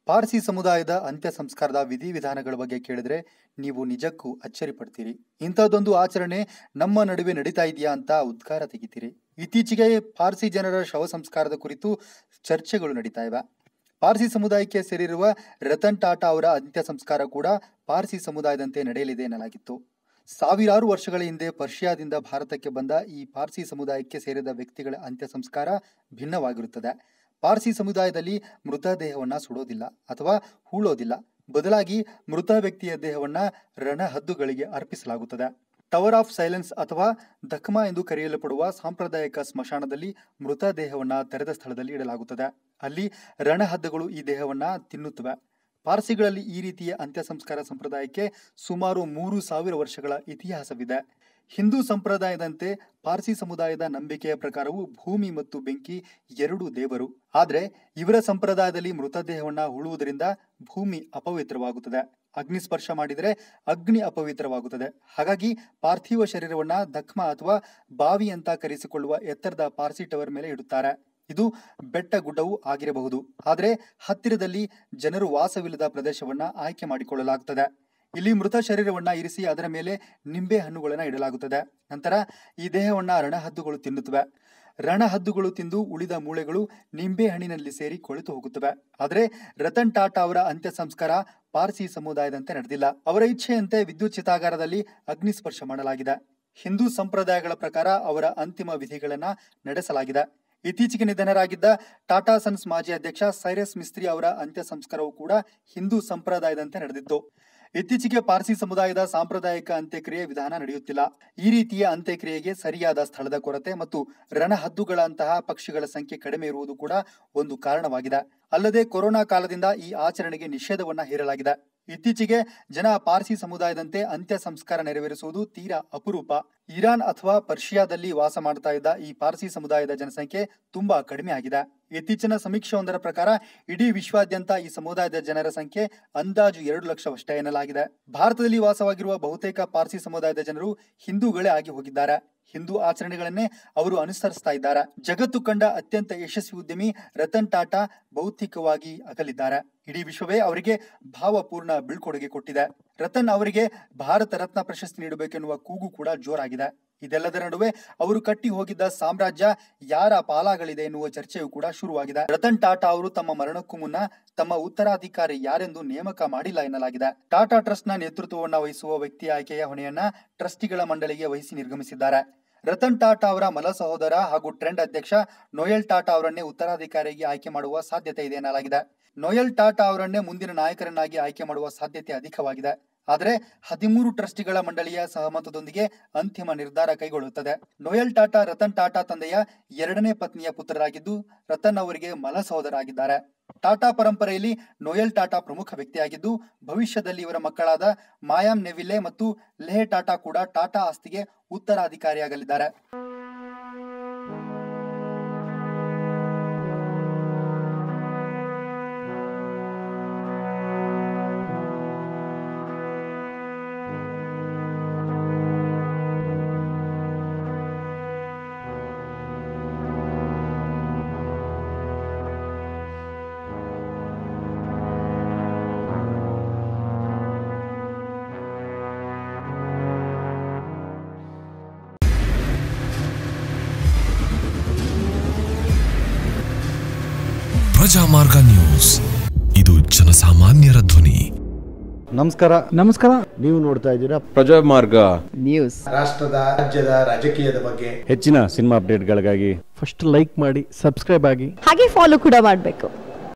ಪಾರ್ಸಿ ಸಮುದಾಯದ ಅಂತ್ಯ ಸಂಸ್ಕಾರದ ವಿಧಿವಿಧಾನಗಳ ಬಗ್ಗೆ ಕೇಳಿದ್ರೆ ನೀವು ನಿಜಕ್ಕೂ ಅಚ್ಚರಿ ಪಡ್ತೀರಿ ಇಂಥದ್ದೊಂದು ಆಚರಣೆ ನಮ್ಮ ನಡುವೆ ನಡೀತಾ ಇದೆಯಾ ಅಂತ ಉದ್ಗಾರ ತೆಗಿತೀರಿ ಇತ್ತೀಚೆಗೆ ಪಾರ್ಸಿ ಜನರ ಶವ ಸಂಸ್ಕಾರದ ಕುರಿತು ಚರ್ಚೆಗಳು ನಡೀತಾ ಇವೆ ಪಾರ್ಸಿ ಸಮುದಾಯಕ್ಕೆ ಸೇರಿರುವ ರತನ್ ಟಾಟಾ ಅವರ ಅಂತ್ಯ ಸಂಸ್ಕಾರ ಕೂಡ ಪಾರ್ಸಿ ಸಮುದಾಯದಂತೆ ನಡೆಯಲಿದೆ ಎನ್ನಲಾಗಿತ್ತು ಸಾವಿರಾರು ವರ್ಷಗಳ ಹಿಂದೆ ಪರ್ಷಿಯಾದಿಂದ ಭಾರತಕ್ಕೆ ಬಂದ ಈ ಪಾರ್ಸಿ ಸಮುದಾಯಕ್ಕೆ ಸೇರಿದ ವ್ಯಕ್ತಿಗಳ ಅಂತ್ಯ ಸಂಸ್ಕಾರ ಭಿನ್ನವಾಗಿರುತ್ತದೆ ಪಾರ್ಸಿ ಸಮುದಾಯದಲ್ಲಿ ಮೃತದೇಹವನ್ನ ಸುಡೋದಿಲ್ಲ ಅಥವಾ ಹೂಳೋದಿಲ್ಲ ಬದಲಾಗಿ ಮೃತ ವ್ಯಕ್ತಿಯ ದೇಹವನ್ನ ರಣಹದ್ದುಗಳಿಗೆ ಅರ್ಪಿಸಲಾಗುತ್ತದೆ ಟವರ್ ಆಫ್ ಸೈಲೆನ್ಸ್ ಅಥವಾ ದಖ್ಮಾ ಎಂದು ಕರೆಯಲ್ಪಡುವ ಸಾಂಪ್ರದಾಯಿಕ ಸ್ಮಶಾನದಲ್ಲಿ ಮೃತದೇಹವನ್ನ ತೆರೆದ ಸ್ಥಳದಲ್ಲಿ ಇಡಲಾಗುತ್ತದೆ ಅಲ್ಲಿ ರಣಹದ್ದುಗಳು ಈ ದೇಹವನ್ನ ತಿನ್ನುತ್ತವೆ ಪಾರ್ಸಿಗಳಲ್ಲಿ ಈ ರೀತಿಯ ಅಂತ್ಯ ಸಂಸ್ಕಾರ ಸಂಪ್ರದಾಯಕ್ಕೆ ಸುಮಾರು ಮೂರು ಸಾವಿರ ವರ್ಷಗಳ ಇತಿಹಾಸವಿದೆ ಹಿಂದೂ ಸಂಪ್ರದಾಯದಂತೆ ಪಾರ್ಸಿ ಸಮುದಾಯದ ನಂಬಿಕೆಯ ಪ್ರಕಾರವು ಭೂಮಿ ಮತ್ತು ಬೆಂಕಿ ಎರಡೂ ದೇವರು ಆದರೆ ಇವರ ಸಂಪ್ರದಾಯದಲ್ಲಿ ಮೃತದೇಹವನ್ನ ಉಳುವುದರಿಂದ ಭೂಮಿ ಅಪವಿತ್ರವಾಗುತ್ತದೆ ಅಗ್ನಿ ಸ್ಪರ್ಶ ಮಾಡಿದರೆ ಅಗ್ನಿ ಅಪವಿತ್ರವಾಗುತ್ತದೆ ಹಾಗಾಗಿ ಪಾರ್ಥಿವ ಶರೀರವನ್ನ ದಖ್ಮ ಅಥವಾ ಬಾವಿ ಅಂತ ಕರೆಸಿಕೊಳ್ಳುವ ಎತ್ತರದ ಪಾರ್ಸಿ ಟವರ್ ಮೇಲೆ ಇಡುತ್ತಾರೆ ಇದು ಬೆಟ್ಟ ಗುಡ್ಡವೂ ಆಗಿರಬಹುದು ಆದರೆ ಹತ್ತಿರದಲ್ಲಿ ಜನರು ವಾಸವಿಲ್ಲದ ಪ್ರದೇಶವನ್ನ ಆಯ್ಕೆ ಮಾಡಿಕೊಳ್ಳಲಾಗುತ್ತದೆ ಇಲ್ಲಿ ಮೃತ ಶರೀರವನ್ನ ಇರಿಸಿ ಅದರ ಮೇಲೆ ನಿಂಬೆ ಹಣ್ಣುಗಳನ್ನ ಇಡಲಾಗುತ್ತದೆ ನಂತರ ಈ ದೇಹವನ್ನ ರಣಹದ್ದುಗಳು ತಿನ್ನುತ್ತವೆ ರಣಹದ್ದುಗಳು ತಿಂದು ಉಳಿದ ಮೂಳೆಗಳು ನಿಂಬೆ ಹಣ್ಣಿನಲ್ಲಿ ಸೇರಿ ಕೊಳೆತು ಹೋಗುತ್ತವೆ ಆದರೆ ರತನ್ ಟಾಟಾ ಅವರ ಅಂತ್ಯ ಸಂಸ್ಕಾರ ಪಾರ್ಸಿ ಸಮುದಾಯದಂತೆ ನಡೆದಿಲ್ಲ ಅವರ ಇಚ್ಛೆಯಂತೆ ವಿದ್ಯುತ್ ಚಿತಾಗಾರದಲ್ಲಿ ಅಗ್ನಿ ಸ್ಪರ್ಶ ಮಾಡಲಾಗಿದೆ ಹಿಂದೂ ಸಂಪ್ರದಾಯಗಳ ಪ್ರಕಾರ ಅವರ ಅಂತಿಮ ವಿಧಿಗಳನ್ನ ನಡೆಸಲಾಗಿದೆ ಇತ್ತೀಚೆಗೆ ನಿಧನರಾಗಿದ್ದ ಟಾಟಾ ಸನ್ಸ್ ಮಾಜಿ ಅಧ್ಯಕ್ಷ ಸೈರಸ್ ಮಿಸ್ತ್ರಿ ಅವರ ಅಂತ್ಯ ಸಂಸ್ಕಾರವು ಕೂಡ ಹಿಂದೂ ಸಂಪ್ರದಾಯದಂತೆ ನಡೆದಿತ್ತು ಇತ್ತೀಚೆಗೆ ಪಾರ್ಸಿ ಸಮುದಾಯದ ಸಾಂಪ್ರದಾಯಿಕ ಅಂತ್ಯಕ್ರಿಯೆ ವಿಧಾನ ನಡೆಯುತ್ತಿಲ್ಲ ಈ ರೀತಿಯ ಅಂತ್ಯಕ್ರಿಯೆಗೆ ಸರಿಯಾದ ಸ್ಥಳದ ಕೊರತೆ ಮತ್ತು ರಣಹದ್ದುಗಳಂತಹ ಪಕ್ಷಿಗಳ ಸಂಖ್ಯೆ ಕಡಿಮೆ ಇರುವುದು ಕೂಡ ಒಂದು ಕಾರಣವಾಗಿದೆ ಅಲ್ಲದೆ ಕೊರೋನಾ ಕಾಲದಿಂದ ಈ ಆಚರಣೆಗೆ ನಿಷೇಧವನ್ನ ಹೇರಲಾಗಿದೆ ಇತ್ತೀಚೆಗೆ ಜನ ಪಾರ್ಸಿ ಸಮುದಾಯದಂತೆ ಅಂತ್ಯ ಸಂಸ್ಕಾರ ನೆರವೇರಿಸುವುದು ತೀರಾ ಅಪರೂಪ ಇರಾನ್ ಅಥವಾ ಪರ್ಷಿಯಾದಲ್ಲಿ ವಾಸ ಮಾಡ್ತಾ ಇದ್ದ ಈ ಪಾರ್ಸಿ ಸಮುದಾಯದ ಜನಸಂಖ್ಯೆ ತುಂಬಾ ಕಡಿಮೆ ಆಗಿದೆ ಇತ್ತೀಚಿನ ಸಮೀಕ್ಷೆಯೊಂದರ ಪ್ರಕಾರ ಇಡೀ ವಿಶ್ವಾದ್ಯಂತ ಈ ಸಮುದಾಯದ ಜನರ ಸಂಖ್ಯೆ ಅಂದಾಜು ಎರಡು ಲಕ್ಷವಷ್ಟೇ ಎನ್ನಲಾಗಿದೆ ಭಾರತದಲ್ಲಿ ವಾಸವಾಗಿರುವ ಬಹುತೇಕ ಪಾರ್ಸಿ ಸಮುದಾಯದ ಜನರು ಹಿಂದೂಗಳೇ ಆಗಿ ಹೋಗಿದ್ದಾರೆ ಹಿಂದೂ ಆಚರಣೆಗಳನ್ನೇ ಅವರು ಅನುಸರಿಸ್ತಾ ಇದ್ದಾರೆ ಜಗತ್ತು ಕಂಡ ಅತ್ಯಂತ ಯಶಸ್ವಿ ಉದ್ಯಮಿ ರತನ್ ಟಾಟಾ ಭೌತಿಕವಾಗಿ ಅಗಲಿದ್ದಾರೆ ಇಡೀ ವಿಶ್ವವೇ ಅವರಿಗೆ ಭಾವಪೂರ್ಣ ಬೀಳ್ಕೊಡುಗೆ ಕೊಟ್ಟಿದೆ ರತನ್ ಅವರಿಗೆ ಭಾರತ ರತ್ನ ಪ್ರಶಸ್ತಿ ನೀಡಬೇಕೆನ್ನುವ ಕೂಗು ಕೂಡ ಜೋರಾಗಿದೆ ಇದೆಲ್ಲದರ ನಡುವೆ ಅವರು ಕಟ್ಟಿ ಹೋಗಿದ್ದ ಸಾಮ್ರಾಜ್ಯ ಯಾರ ಪಾಲಾಗಲಿದೆ ಎನ್ನುವ ಚರ್ಚೆಯು ಕೂಡ ಶುರುವಾಗಿದೆ ರತನ್ ಟಾಟಾ ಅವರು ತಮ್ಮ ಮರಣಕ್ಕೂ ಮುನ್ನ ತಮ್ಮ ಉತ್ತರಾಧಿಕಾರಿ ಯಾರೆಂದು ನೇಮಕ ಮಾಡಿಲ್ಲ ಎನ್ನಲಾಗಿದೆ ಟಾಟಾ ಟ್ರಸ್ಟ್ ನ ನೇತೃತ್ವವನ್ನ ವಹಿಸುವ ವ್ಯಕ್ತಿ ಆಯ್ಕೆಯ ಹೊಣೆಯನ್ನ ಟ್ರಸ್ಟಿಗಳ ಮಂಡಳಿಗೆ ವಹಿಸಿ ನಿರ್ಗಮಿಸಿದ್ದಾರೆ ರತನ್ ಟಾಟಾ ಅವರ ಮಲ ಸಹೋದರ ಹಾಗೂ ಟ್ರೆಂಡ್ ಅಧ್ಯಕ್ಷ ನೋಯಲ್ ಟಾಟಾ ಅವರನ್ನೇ ಉತ್ತರಾಧಿಕಾರಿಯಾಗಿ ಆಯ್ಕೆ ಮಾಡುವ ಸಾಧ್ಯತೆ ಇದೆ ಎನ್ನಲಾಗಿದೆ ನೋಯಲ್ ಟಾಟಾ ಅವರನ್ನೇ ಮುಂದಿನ ನಾಯಕರನ್ನಾಗಿ ಆಯ್ಕೆ ಮಾಡುವ ಸಾಧ್ಯತೆ ಅಧಿಕವಾಗಿದೆ ಆದರೆ ಹದಿಮೂರು ಟ್ರಸ್ಟಿಗಳ ಮಂಡಳಿಯ ಸಹಮತದೊಂದಿಗೆ ಅಂತಿಮ ನಿರ್ಧಾರ ಕೈಗೊಳ್ಳುತ್ತದೆ ನೋಯಲ್ ಟಾಟಾ ರತನ್ ಟಾಟಾ ತಂದೆಯ ಎರಡನೇ ಪತ್ನಿಯ ಪುತ್ರರಾಗಿದ್ದು ರತನ್ ಅವರಿಗೆ ಮಲ ಸಹೋದರ ಆಗಿದ್ದಾರೆ ಟಾಟಾ ಪರಂಪರೆಯಲ್ಲಿ ನೋಯಲ್ ಟಾಟಾ ಪ್ರಮುಖ ವ್ಯಕ್ತಿಯಾಗಿದ್ದು ಭವಿಷ್ಯದಲ್ಲಿ ಇವರ ಮಕ್ಕಳಾದ ಮಾಯಾಮ್ ನೆವಿಲೆ ಮತ್ತು ಲೆಹ್ ಟಾಟಾ ಕೂಡ ಟಾಟಾ ಆಸ್ತಿಗೆ ಉತ್ತರಾಧಿಕಾರಿಯಾಗಲಿದ್ದಾರೆ ಪ್ರಜಾಮಾರ್ಗ ನ್ಯೂಸ್ ಇದು ಜನಸಾಮಾನ್ಯರ ಧ್ವನಿ ನಮಸ್ಕಾರ ನಮಸ್ಕಾರ ನೀವು ನೋಡ್ತಾ ಇದ್ದೀರಾ ಪ್ರಜಾಮಾರ್ಗ ನ್ಯೂಸ್ ರಾಷ್ಟ್ರದ ರಾಜ್ಯದ ರಾಜಕೀಯದ ಬಗ್ಗೆ ಹೆಚ್ಚಿನ ಸಿನಿಮಾ ಅಪ್ಡೇಟ್ಗಳಿಗಾಗಿ ಫಸ್ಟ್ ಲೈಕ್ ಮಾಡಿ ಸಬ್ಸ್ಕ್ರೈಬ್ ಆಗಿ ಹಾಗೆ ಫಾಲೋ ಕೂಡ ಮಾಡಬೇಕು